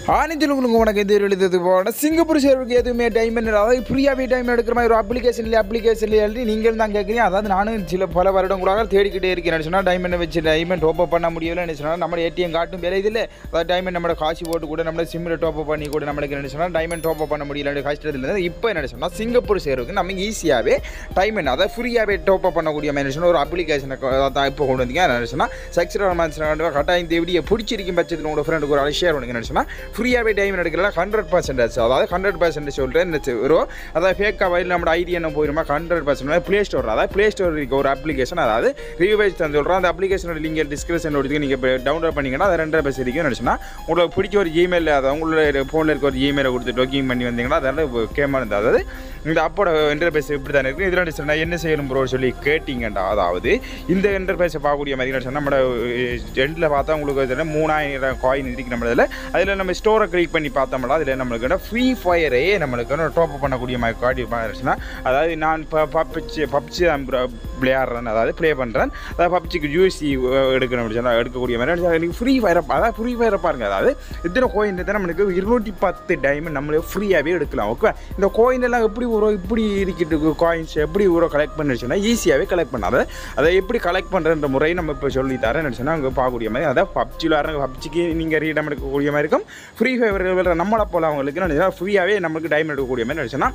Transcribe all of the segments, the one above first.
ஆனத்தில் உங்களுக்கு உனக்கு எது எழுதுறது போன சிங்கப்பூர் சேர்வுக்கு எதுவுமே டைமண்ட் அதாவது ஃப்ரீயாகவே டைம் எடுக்கிற மாதிரி ஒரு அப்ளிகேஷன் அப்ளிகேஷன் எழுதி நீங்கள் தான் கேட்குறீங்க அதாவது நானும் சில பல வருடம் கூட தேடிக்கிட்டே இருக்கேன் சொன்னால் டைமண்டை வச்சு டைமண்ட் டாப் அப் பண்ண முடியல என்ன சொன்னால் நம்ம ஏடிஎம் காட்டும் வேலை இதில் அதாவது டைமண்ட் நம்ம காசு போட்டு கூட நம்ம சிம்மில் டாப் அப் பண்ணி கூட நம்மளுக்கு என்ன சொன்னால் டைமண்ட் டாப் அப் பண்ண முடியல கஷ்டத்தில் இருந்து இப்போ என்ன சொன்னால் சிங்கப்பூர் சேர்வுக்கு நம்ம ஈஸியாகவே டைமண்ட் அதாவது ஃப்ரீயாகவே டாப் அப் பண்ணக்கூடிய மாதிரி சொன்னால் ஒரு அப்ளிகேஷனை தான் இப்போ கொண்டு வந்தீங்க என்ன சொன்னால் செக்ஷுவல் ரொமான்ஸ் கட்டாயம் இந்த வீடியோ பிடிச்சிருக்கும் பட்சத்தில் உங்களோட ஃப்ரெண்டுக்கு ஒரு ஷேர் பண்ணுங்க என்ன சொன்னால் ஃப்ரீயாகவே டைம் எடுக்கலாம் ஹண்ட்ரட் பர்சன்டேஜ் அதாவது ஹண்ட்ரட் பர்சன்டேஜ் சொல்கிறேன் இந்த வரும் அதாவது ஃபேக்காக வயலில் நம்ம ஐடி என்ன போயிருமா ஹண்ட்ரட் பர்சன்ட் ப்ளே ஸ்டோர் அதாவது ப்ளே ஸ்டோர் இருக்க ஒரு அப்ளிகேஷன் அதாவது ரிவ்யூவைஸ் தான் சொல்கிறோம் அந்த அப்ளிகேஷனோட லிங்க் டிஸ்கிரிப்ஷன் எடுத்து நீங்கள் இப்போ டவுன்லோட் பண்ணிங்கன்னா அது ரெண்டரை பஸ் இருக்கும் நினச்சுன்னா உங்களுக்கு பிடிச்ச ஒரு ஜிமெயில் அதாவது உங்களோட ஃபோனில் இருக்க ஒரு ஜிமெயிலை கொடுத்து டொக்கிங் பண்ணி வந்தீங்கன்னா அதெல்லாம் கேமாக இருந்தால் அதாவது இந்த அப்போட இன்டர்பேஸ் இப்படி தானே இருக்குது இதில் சொன்னா என்ன செய்யணும் ப்ரோ சொல்லி கேட்டிங்கண்டா அதாவது இந்த இன்டர்பேஸை பார்க்கக்கூடிய மாதிரி சொன்னால் நம்ம ரெண்டில் பார்த்தா உங்களுக்கு வந்து மூணாயிரம் காயின் இருக்கு நம்ம இதில் அதில் நம்ம ஸ்டோரை கிளிக் பண்ணி பார்த்தோம்னா அதில் நம்மளுக்கு ஃப்ரீ ஃபயரே நம்மளுக்கு டாப் அப் பண்ணக்கூடிய மாதிரி காட்டி இருந்துச்சுன்னா அதாவது நான் இப்போ பப்ஜி பப்ஜி தான் விளையாடுறேன் அதாவது ப்ளே பண்ணுறேன் அதாவது பப்ஜிக்கு யூஎஸ்சி எடுக்கணும் அப்படி சொன்னால் எடுக்கக்கூடிய மாதிரி எனக்கு ஃப்ரீ ஃபயரை அதாவது ஃப்ரீ ஃபயரை பாருங்க அதாவது இத்தனை கோயின் தான் நம்மளுக்கு இருநூற்றி பத்து டைமண்ட் நம்மளே ஃப்ரீயாகவே எடுக்கலாம் ஓகே இந்த கோயின் எல்லாம் எப்படி ஒரு இப்படி இருக்கிட்டு காயின்ஸ் எப்படி ஒரு கலெக்ட் பண்ணிடுச்சுன்னா ஈஸியாகவே கலெக்ட் பண்ணாத அதை எப்படி கலெக்ட் பண்ணுறன்ற முறை நம்ம இப்போ சொல்லி தரேன் நினச்சுன்னா அங்கே பார்க்கக்கூடிய மாதிரி அதாவது பப்ஜியில் வராங்க பப்ஜிக்கு நீங்கள் ரீடம் எடுக்கக்கூடிய மாதிரி இருக்கும் ஃப்ரீ ஃபயர் நம்மளை போல அவங்களுக்கு நினச்சா ஃப்ரீயாகவே நமக்கு டைம் எடுக்கக்கூடிய மாதிரி நினச்சுன்னா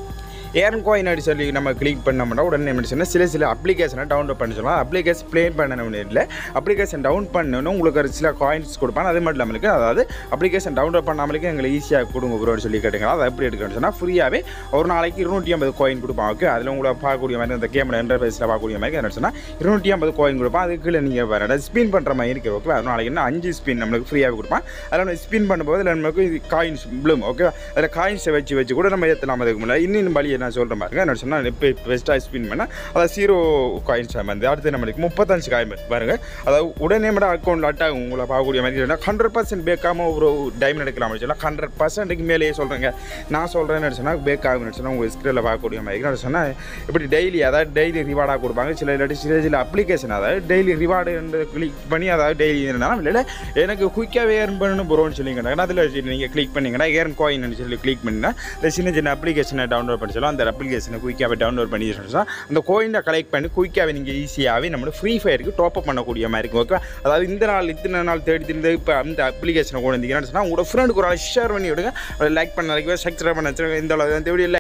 ஏர்ன் கோயின் அடி சொல்லி நம்ம கிளிக் பண்ணோம்னா உடனே என்ன சொன்னால் சில சில அப்ளிகேஷனை டவுன்லோட் பண்ண சொல்லலாம் அப்ளிகேஷன் ப்ளே பண்ணணும் இல்லை அப்ளிகேஷன் டவுன் பண்ணணும் உங்களுக்கு ஒரு சில காயின்ஸ் கொடுப்பாங்க அது மட்டும் நம்மளுக்கு அதாவது அப்ளிகேஷன் டவுன்லோட் பண்ணாமலுக்கு எங்களை ஈஸியாக கொடுங்க ப்ரோன்னு சொல்லி கேட்டுங்களா அதை எப்படி எடுக்கணும்னு சொன்னால் ஃப்ரீயாகவே ஒரு நாளைக்கு இருநூற்றி ஐம்பது கோயின் கொடுப்பாங்க ஓகே அதில் உங்களை பார்க்கக்கூடிய மாதிரி அந்த கேமரா இன்டர்ஃபேஸில் பார்க்கக்கூடிய மாதிரி என்ன சொன்னால் இருநூற்றி ஐம்பது கோயின் கொடுப்பான் அதுக்கு கீழே நீங்கள் வேறு ஸ்பின் பண்ணுற மாதிரி இருக்கு ஓகே ஒரு நாளைக்கு என்ன அஞ்சு ஸ்பின் நம்மளுக்கு ஃப்ரீயாக கொடுப்பான் அதில் நம்ம ஸ்பின் பண்ணும்போது அதில் நமக்கு இது காயின்ஸ் ப்ளூம் ஓகே அதில் காயின்ஸை வச்சு வச்சு கூட நம்ம ஏற்றலாம் அதுக்கு முன்னாடி இன்னும் வழியை நான் சொல்கிற மாதிரி என்ன சொன்னால் இப்போ பெஸ்ட்டாக ஸ்பின் பண்ணால் அதாவது ஜீரோ காயின்ஸ் வந்து அடுத்து நம்மளுக்கு முப்பத்தஞ்சு காயின் பாருங்க அதாவது உடனே மட்டும் அக்கௌண்ட் அட்டாக் உங்களை பார்க்கக்கூடிய மாதிரி ஹண்ட்ரட் பர்சன்ட் பேக்காமல் ஒரு டைம் எடுக்கலாம் சொன்னால் ஹண்ட்ரட் பர்சன்ட்டுக்கு மேலேயே சொல்கிறேங்க நான் சொல்கிறேன்னு சொன்னால் பேக் ஆகும்னு சொன்னால் உங்கள் ஸ்க்ரீனில் பார்க்கக்கூடிய மாதிரி சொன்னால் இப்படி டெய்லி அதாவது டெய்லி ரிவார்டாக கொடுப்பாங்க சில இல்லாட்டி சில சில அப்ளிகேஷன் அதாவது டெய்லி ரிவார்டு கிளிக் பண்ணி அதாவது டெய்லி இருந்தாலும் இல்லை எனக்கு குயிக்காகவே ஏர்ன் பண்ணணும் ப்ரோன்னு சொல்லி கேட்டாங்க அதில் நீங்கள் கிளிக் பண்ணிங்கன்னா ஏர்ன் காயின் சொல்லி கிளிக் பண்ணினா இந்த சின்ன சின்ன அப்ளிகேஷனை டவுன்லோட் பண்ணி சொல்லலாம் அந்த அப்ளிகேஷனை குயிக்காகவே டவுன்லோட் பண்ணி சொன்னால் அந்த கோயினை கலெக்ட் பண்ணி குயிக்காகவே நீங்கள் ஈஸியாகவே நம்ம ஃப்ரீ ஃபயருக்கு டாப் அப் பண்ணக்கூடிய மாதிரி இருக்கும் ஓகே அதாவது இந்த நாள் இத்தனை நாள் தேடி திருந்து இப்போ அந்த அப்ளிகேஷனை கொண்டு வந்தீங்கன்னு சொன்னால் உங்களோட ஃப்ரெண்டுக்கு ஒரு ஷேர் பண்ணி விடுங்க லைக் பண்ண லைக் சப்ஸ்கிரைப் பண்ண இந்த அளவு இந்த வீடியோ